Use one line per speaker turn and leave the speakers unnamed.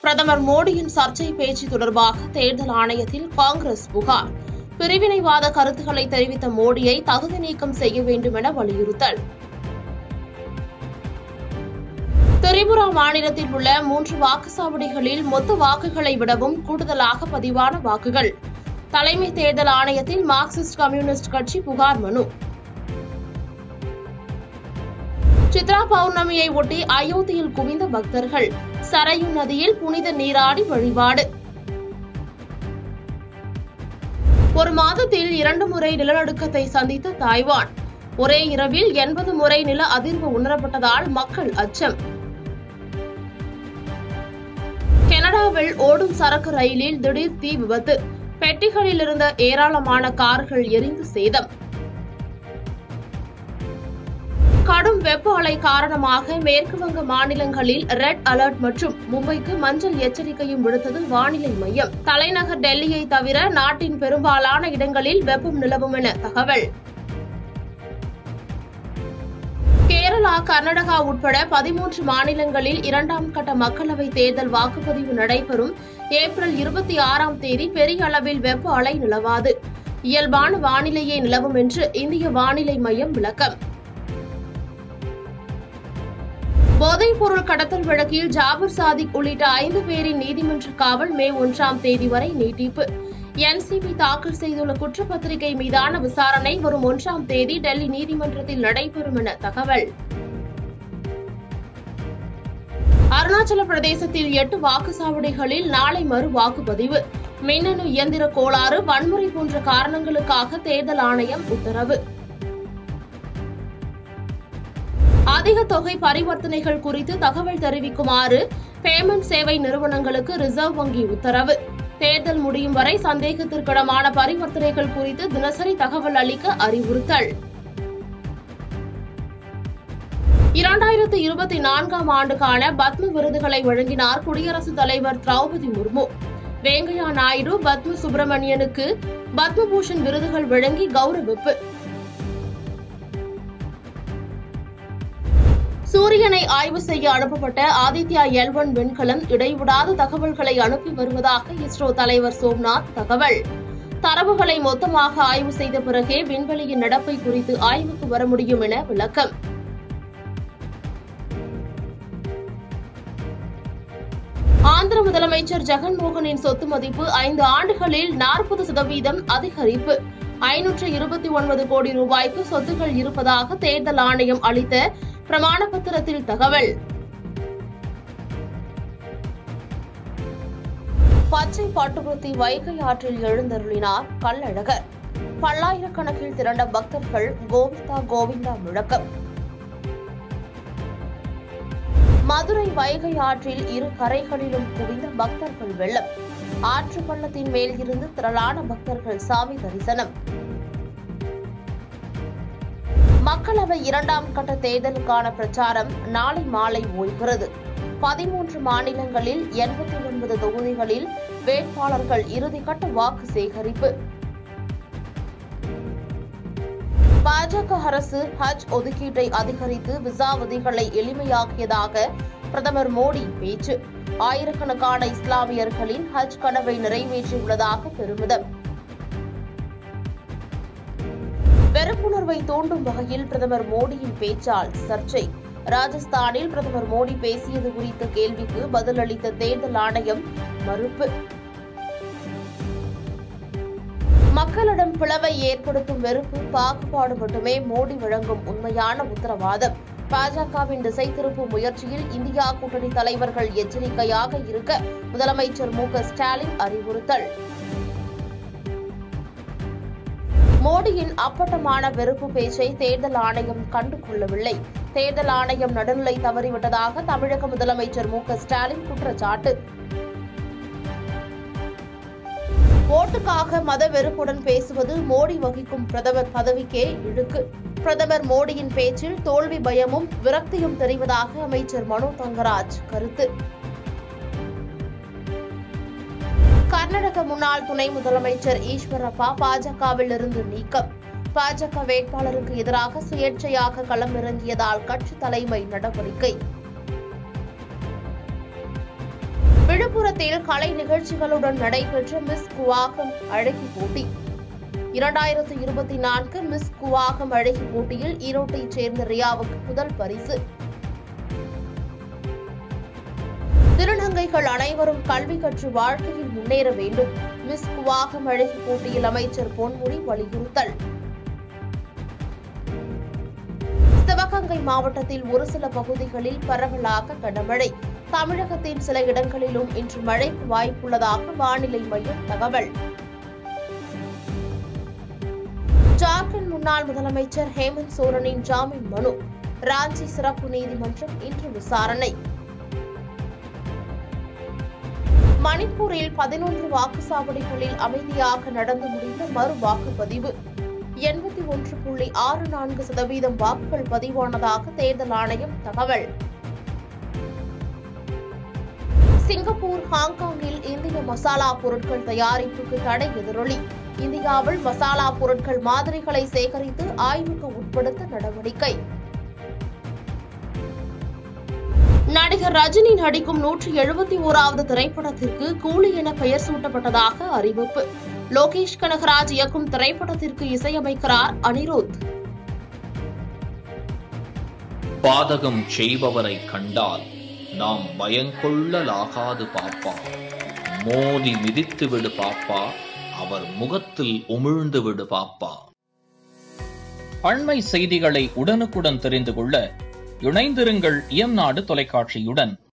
பிரதமர் மோடியின் சர்ச்சை பேச்சு தொடர்பாக தேர்தல் ஆணையத்தில் காங்கிரஸ் புகார் பிரிவினைவாத கருத்துக்களை தெரிவித்த மோடியை தகுதி நீக்கம் செய்ய வேண்டும் என வலியுறுத்தல் திரிபுரா மாநிலத்தில் உள்ள மூன்று வாக்குச்சாவடிகளில் மொத்த வாக்குகளை விடவும் கூடுதலாக பதிவான வாக்குகள் தலைமை தேர்தல் ஆணையத்தில் மார்க்சிஸ்ட் கம்யூனிஸ்ட் கட்சி புகார் மனு சித்ரா பௌர்ணமியை ஒட்டி அயோத்தியில் குவிந்த பக்தர்கள் சரையு நதியில் புனித நீராடி வழிபாடு ஒரு மாதத்தில் இரண்டு முறை நிலநடுக்கத்தை சந்தித்த தாய்வான் ஒரே இரவில் எண்பது முறை நில அதிர்வு உணரப்பட்டதால் மக்கள் அச்சம் கனடாவில் ஓடும் சரக்கு ரயிலில் திடீர் தீ விபத்து பெட்டிகளில் இருந்த ஏராளமான கார்கள் எரிந்து சேதம் கடும் வெப்ப அலை காரணமாக மேற்குவங்க மாநிலங்களில் ரெட் அலர்ட் மற்றும் மும்பைக்கு மஞ்சள் எச்சரிக்கையும் விடுத்தது வானிலை மையம் தலைநகர் டெல்லியை தவிர நாட்டின் பெரும்பாலான இடங்களில் வெப்பம் நிலவும் என தகவல் கேரளா கர்நாடகா உட்பட பதிமூன்று மாநிலங்களில் இரண்டாம் கட்ட மக்களவைத் தேர்தல் வாக்குப்பதிவு நடைபெறும் ஏப்ரல் இருபத்தி ஆறாம் தேதி பெரிய அளவில் வெப்ப அலை நிலவாது இயல்பான வானிலையே நிலவும் என்று இந்திய வானிலை மையம் விளக்கம் போதைப் பொருள் கடத்தல் வழக்கில் ஜாபர் சாதிக் உள்ளிட்ட ஐந்து பேரின் நீதிமன்ற காவல் மே ஒன்றாம் தேதி வரை நீட்டிப்பு என்சிபி தாக்கல் செய்துள்ள குற்றப்பத்திரிகை மீதான விசாரணை வரும் ஒன்றாம் தேதி டெல்லி நீதிமன்றத்தில் நடைபெறும் என தகவல் அருணாச்சல பிரதேசத்தில் எட்டு வாக்குச்சாவடிகளில் நாளை மறு வாக்குப்பதிவு மின்னணு இயந்திர கோளாறு வன்முறை போன்ற காரணங்களுக்காக தேர்தல் ஆணையம் உத்தரவு அதிக தொகை பரிவர்த்தனைகள் குறித்து தகவல் தெரிவிக்குமாறு பேமெண்ட் சேவை நிறுவனங்களுக்கு ரிசர்வ் வங்கி உத்தரவு தேர்தல் முடியும் வரை சந்தேகத்திற்கிடமான பரிவர்த்தனைகள் குறித்து தினசரி தகவல் அளிக்க அறிவுறுத்தல் இரண்டாயிரத்து இருபத்தி நான்காம் ஆண்டுக்கான பத்ம விருதுகளை வழங்கினார் குடியரசுத் தலைவர் திரௌபதி முர்மு வெங்கையா நாயுடு பத்ம சுப்பிரமணியனுக்கு பத்மபூஷன் விருதுகள் வழங்கி கௌரவிப்பு சூரியனை ஆய்வு செய்ய அனுப்பப்பட்ட ஆதித்யா எல் ஒன் விண்கலம் இடைவிடாத தகவல்களை அனுப்பி வருவதாக இஸ்ரோ தலைவர் சோம்நாத் தகவல் தரவுகளை மொத்தமாக ஆய்வு செய்த பிறகே விண்வெளியின் நடப்பை குறித்து ஆய்வுக்கு வர முடியும் என விளக்கம் ஆந்திர முதலமைச்சர் ஜெகன்மோகனின் சொத்து மதிப்பு ஐந்து ஆண்டுகளில் நாற்பது சதவீதம் அதிகரிப்பு ஐநூற்று இருபத்தி ஒன்பது கோடி ரூபாய்க்கு சொத்துக்கள் இருப்பதாக தேர்தல் ஆணையம் அளித்த பிரமாண பத்திரத்தில் தகவல் பச்சை பட்டுடுத்தி வைகை ஆற்றில் எழுந்தருளினார் கள்ளழகர் பல்லாயிரக்கணக்கில் திரண்ட பக்தர்கள் கோவிந்தா கோவிந்தா முழக்கம் மதுரை வைகை ஆற்றில் இரு கரைகளிலும் குவிந்த பக்தர்கள் வெள்ளம் ஆற்று பள்ளத்தின் மேல் இருந்து திரளான பக்தர்கள் சாமி தரிசனம் மக்களவை இரண்டாம் கட்ட தேர்தலுக்கான பிரச்சாரம் நாளை மாலை ஓய்கிறது பதிமூன்று மாநிலங்களில் எண்பத்தி ஒன்பது தொகுதிகளில் வேட்பாளர்கள் இறுதிக்கட்ட வாக்கு சேகரிப்பு பாஜக அரசு ஹஜ் ஒதுக்கீட்டை அதிகரித்து விசா விதிகளை எளிமையாக்கியதாக பிரதமர் மோடி பேச்சு ஆயிரக்கணக்கான இஸ்லாமியர்களின் ஹஜ் கனவை நிறைவேற்றியுள்ளதாக பெருமிதம் வெறுப்புணர்வை தூண்டும் வகையில் பிரதமர் மோடியின் பேச்சால் சர்ச்சை ராஜஸ்தானில் பிரதமர் மோடி பேசியது குறித்த கேள்விக்கு பதிலளித்த தேர்தல் ஆணையம் மறுப்பு மக்களிடம் பிளவை ஏற்படுத்தும் வெறுப்பு பாகுபாடு மட்டுமே மோடி வழங்கும் உண்மையான உத்தரவாதம் பாஜகவின் திசை திருப்பும் முயற்சியில் இந்தியா கூட்டணி தலைவர்கள் எச்சரிக்கையாக இருக்க முதலமைச்சர் மு க ஸ்டாலின் அறிவுறுத்தல் மோடியின் அப்பட்டமான வெறுப்பு பேச்சை தேர்தல் ஆணையம் கண்டு கொள்ளவில்லை தேர்தல் ஆணையம் நடுநிலை தவறிவிட்டதாக தமிழக முதலமைச்சர் மு க ஸ்டாலின் குற்றச்சாட்டு ஓட்டுக்காக மத வெறுப்புடன் பேசுவது மோடி வகிக்கும் பிரதமர் பதவிக்கே இழுக்கு பிரதமர் மோடியின் பேச்சில் தோல்வி பயமும் விரக்தியும் தெரிவதாக அமைச்சர் மனோ தங்கராஜ் கருத்து கர்நாடக முன்னாள் துணை முதலமைச்சர் ஈஸ்வரப்பா பாஜகவில் இருந்து நீக்கம் பாஜக வேட்பாளருக்கு எதிராக சுயேட்சையாக களமிறங்கியதால் கட்சி தலைமை நடவடிக்கை விழுப்புரத்தில் கலை நிகழ்ச்சிகளுடன் நடைபெற்ற மிஸ் குவாகம் அழகி போட்டி இரண்டாயிரத்து இருபத்தி நான்கு மிஸ் குவாகம் அழகி போட்டியில் ஈரோட்டைச் சேர்ந்த ரியாவுக்கு முதல் பரிசு திருநங்கைகள் அனைவரும் கல்வி கற்று வாழ்க்கையில் முன்னேற வேண்டும் மிஸ் குவாகம் அழகி போட்டியில் அமைச்சர் பொன்முடி வலியுறுத்தல் சிவகங்கை மாவட்டத்தில் ஒரு சில பகுதிகளில் பரவலாக கனமழை தமிழகத்தின் சில இடங்களிலும் இன்று மழைக்கு வாய்ப்புள்ளதாக வானிலை மையம் தகவல் ஜார்க்கண்ட் முன்னாள் முதலமைச்சர் ஹேமந்த் சோரனின் ஜாமீன் மனு ராஞ்சி சிறப்பு நீதிமன்றம் இன்று விசாரணை மணிப்பூரில் பதினொன்று வாக்குச்சாவடிகளில் அமைதியாக நடந்து முடிந்த மறு வாக்குப்பதிவு எண்பத்தி ஒன்று புள்ளி ஆறு நான்கு சதவீதம் வாக்குகள் பதிவானதாக தேர்தல் ஆணையம் தகவல் சிங்கப்பூர் ஹாங்காங்கில் இந்திய மசாலா பொருட்கள் தயாரிப்புக்கு தடை எதிரொலி இந்தியாவில் மசாலா பொருட்கள் மாதிரிகளை சேகரித்து ஆய்வுக்கு உட்படுத்த நடவடிக்கை நடிகர் ரஜினி நடிக்கும் நூற்றி எழுபத்தி ஓராவது திரைப்படத்திற்கு கூலி என பெயர் சூட்டப்பட்டதாக அறிவிப்பு லோகேஷ் கனகராஜ் இயக்கும் திரைப்படத்திற்கு இசையமைக்கிறார் அனிருத்
பாதகம் செய்பவரை கண்டால் நாம் பயங்கொள்ளலாகாது பாப்பா மோதி மிதித்து விடு பாப்பா அவர் முகத்தில் உமிழ்ந்து விடு பாப்பா அண்மை செய்திகளை உடனுக்குடன் தெரிந்து கொள்ள இணைந்திருங்கள் இயம்நாடு தொலைக்காட்சியுடன்